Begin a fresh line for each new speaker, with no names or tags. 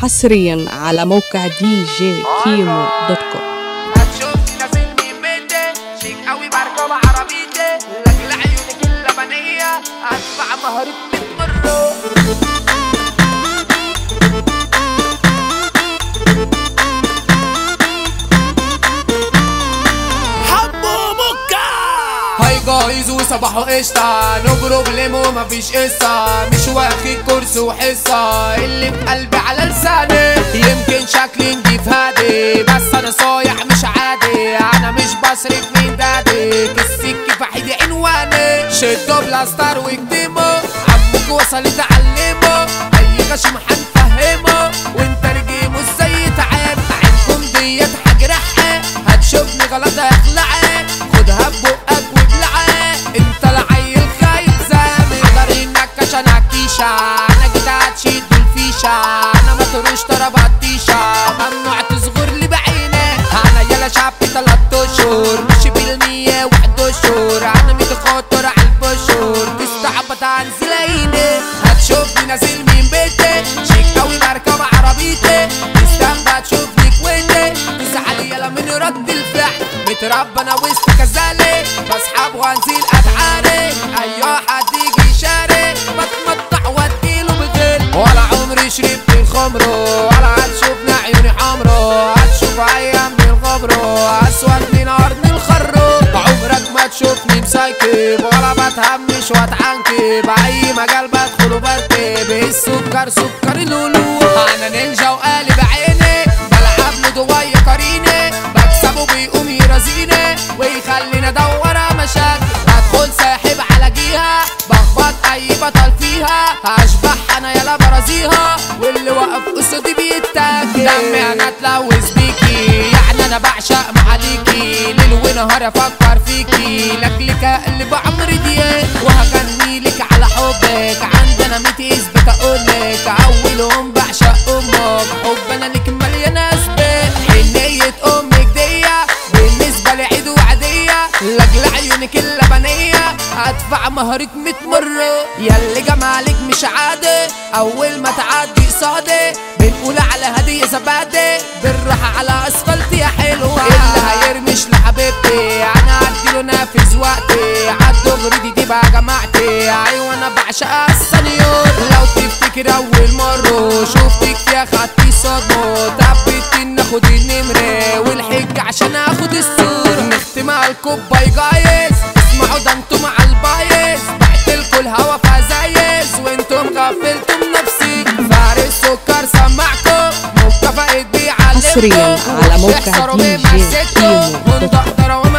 حصريا على موقع دي جي كيمو دوت كوم
هتشوفني نازل من بيتي شيك قوي بركب عربيتي لاجل عيونك اللبنية هدفع مهرك 100 مرة
حبوا مكة
هاي جايز وصباحو قشطة نو بروبليم ومفيش قصة مش واخد كورس وحصة اللي في قلبي على لساني يمكن شكلي نضيف هادي بس انا صايع مش عادي انا مش بصرف من دادي السكة في حيدي عنواني شدوا بلاستر واكتموا عمك وصل اتعلموا اي غشيم هنفهمه وانت رجيمه ازاي تعب عينكم ديت هجرحها هتشوفني غلط هيخلعها خدها ببقك وابلعها انت العيل خايف زامي حضر انك عشان عكيشة انا جيت هتشد الفيشة انا مطروش طربات تيشة ممنوع تصغر لي بعيني انا يلا شعبي تلات اشهر مش بالمية واحد اشهر انا متخاطر على البشر تستعبط هنزل عيني هتشوفني نازل من بيتي شيك قوي بركب عربيتي تستنبع تشوفني كويتي تزعل يلا من رد الفعل متربى انا وسط كذلك بسحب وانزل اتعارك ايوه حد يجي يشارك بتمطع واديله بغل ولا عمري شربت الخمر ولا هتشوفني عيوني حمرا هتشوف ايام بالغبر اسود من ارض الخر عمرك ما تشوفني مسايكب ولا بتهمش واتعنكب اي مجال بدخل وبركب السكر سكر لولو انا نينجا وقالب عيني بلعب له ضوية قريني بكسبه بيقوم يرازيني ويخليني ادور على مشاكل بدخل ساحب على جيها بخبط اي بطل فيها هشبح انا يلا برازيها واللي واقف قصادي بيتاكل دمي انا اتلوث بيكي يعني انا بعشق معاليكي ليل ونهار افكر فيكي لاجلك اقلب عمري دياب وهغني لك على حبك عندنا ميت اثبت اقولك اولهم بعشق امك حب انا لك مليان اسباب حنية امك دية بالنسبة لي عيد وعدية لاجل عيونك اللبنية هدفع مهرك 100 مرة ياللي جمالك مش عادي اول ما تعدي قصادي بنقول على هدية زبادي بالراحة على اسفلت يا حلوة اللي هيرمش لحبيبتي انا اديله نافذ وقتي عالدغري دي تبقى جماعتي ايوه انا بعشقها السنيور لو تفتكر اول مرة شفتك فيها خدتي صدمة تبت ناخد النمرة والحج عشان اخد السور نختم على الكوباي جايز اسمعوا ده انتم على البايظ بعتلكوا الهوا فزايز وانتم غفلتم نفسي فارس سكر سمعكم مكافأة بيعلمكم
حصرياً على موقع
وتحصروا
دي جي
بمزجكم
كيمو دوت كوم.
وندقدر